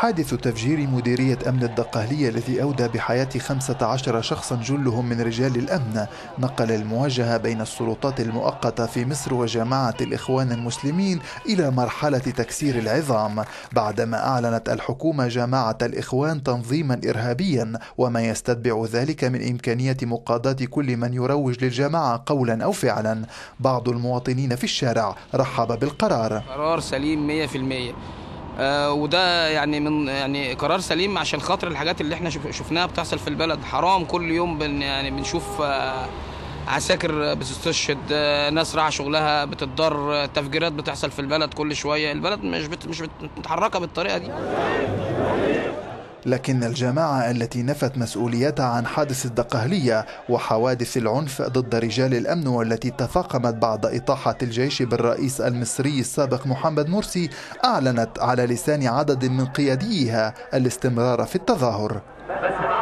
حادث تفجير مديرية أمن الدقهلية الذي أودى بحياة 15 شخصا جلهم من رجال الأمن نقل المواجهة بين السلطات المؤقتة في مصر وجماعة الإخوان المسلمين إلى مرحلة تكسير العظام بعدما أعلنت الحكومة جماعة الإخوان تنظيما إرهابيا وما يستتبع ذلك من إمكانية مقاضاة كل من يروج للجماعة قولا أو فعلا بعض المواطنين في الشارع رحب بالقرار قرار سليم 100% آه وده يعني من يعني قرار سليم عشان خاطر الحاجات اللي احنا شف- شفناها بتحصل في البلد حرام كل يوم بن يعني بنشوف آه عساكر بتستشهد آه ناس رايحه شغلها بتتضر آه، تفجيرات بتحصل في البلد كل شويه البلد مش بت مش بت- متحركه بالطريقه دي لكن الجماعة التي نفت مسؤوليتها عن حادث الدقهلية وحوادث العنف ضد رجال الأمن والتي تفاقمت بعد إطاحة الجيش بالرئيس المصري السابق محمد مرسي أعلنت على لسان عدد من قياديها الاستمرار في التظاهر